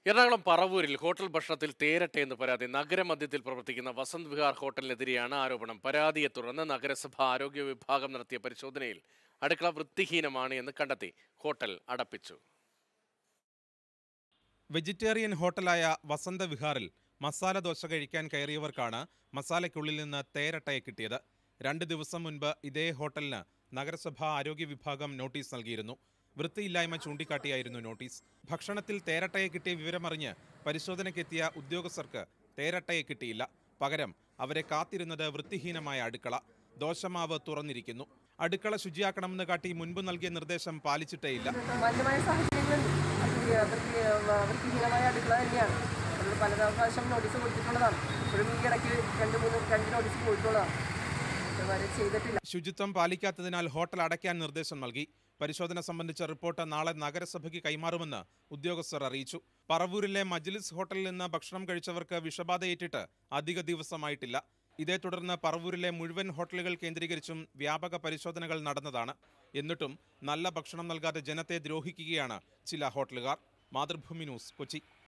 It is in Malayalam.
എറണാകുളം പറവൂരിൽ ഹോട്ടൽ ഭക്ഷണത്തിൽ തേരട്ടെ എന്ന് പരാതി നഗരമധ്യത്തിൽ പ്രവർത്തിക്കുന്ന വസന്ത് വിഹാർ ഹോട്ടലിനെതിരെയാണ് ആരോപണം പരാതിയെ തുടർന്ന് നഗരസഭ ആരോഗ്യ വിഭാഗം നടത്തിയ പരിശോധനയിൽ അടുക്കള വൃത്തിഹീനമാണ് എന്ന് കണ്ടെത്തി ഹോട്ടൽ അടപ്പിച്ചു വെജിറ്റേറിയൻ ഹോട്ടലായ വസന്ത വിഹാറിൽ മസാല ദോശ കഴിക്കാൻ കയറിയവർക്കാണ് മസാലയ്ക്കുള്ളിൽ നിന്ന് തേരട്ടയെ കിട്ടിയത് രണ്ട് ദിവസം മുൻപ് ഇതേ ഹോട്ടലിന് നഗരസഭ ആരോഗ്യ വിഭാഗം നോട്ടീസ് നൽകിയിരുന്നു വൃത്തിയില്ലായ്മ ചൂണ്ടിക്കാട്ടിയായിരുന്നു നോട്ടീസ് ഭക്ഷണത്തിൽ തേരട്ടയെ കിട്ടിയ വിവരമറിഞ്ഞ് പരിശോധനയ്ക്കെത്തിയ ഉദ്യോഗസ്ഥർക്ക് തേരട്ടയെ കിട്ടിയില്ല പകരം അവരെ കാത്തിരുന്നത് വൃത്തിഹീനമായ അടുക്കള ദോശമാവ് തുറന്നിരിക്കുന്നു അടുക്കള ശുചിയാക്കണമെന്ന് കാട്ടി മുൻപ് നൽകിയ നിർദ്ദേശം പാലിച്ചിട്ടേയില്ല മാന്യമായ സാഹചര്യങ്ങളുണ്ട് അത് വൃത്തി വൃത്തിഹീനമായ അടുക്കള തന്നെയാണ് അത് പല പ്രാവശ്യം നോട്ടീസ് കൊടുത്തിട്ടുള്ളതാണ് ഇപ്പോഴും ഈ ഇടയ്ക്ക് രണ്ട് മൂന്ന് രണ്ട് നോട്ടീസ് പോയിട്ടുള്ളതാണ് ഇതുവരെ ചെയ്തിട്ടില്ല ശുചിത്വം പാലിക്കാത്തതിനാൽ ഹോട്ടൽ അടയ്ക്കാൻ നിർദ്ദേശം നൽകി പരിശോധന സംബന്ധിച്ച റിപ്പോർട്ട് നാളെ നഗരസഭയ്ക്ക് കൈമാറുമെന്ന് ഉദ്യോഗസ്ഥർ അറിയിച്ചു പറവൂരിലെ മജ്ലിസ് ഹോട്ടലിൽ നിന്ന് ഭക്ഷണം കഴിച്ചവർക്ക് വിഷബാധയേറ്റിട്ട് അധിക ദിവസമായിട്ടില്ല ഇതേ തുടർന്ന് പറവൂരിലെ മുഴുവൻ ഹോട്ടലുകൾ കേന്ദ്രീകരിച്ചും വ്യാപക പരിശോധനകൾ നടന്നതാണ് എന്നിട്ടും നല്ല ഭക്ഷണം നൽകാതെ ജനത്തെ ദ്രോഹിക്കുകയാണ് ചില ഹോട്ടലുകാർ മാതൃഭൂമി ന്യൂസ് കൊച്ചി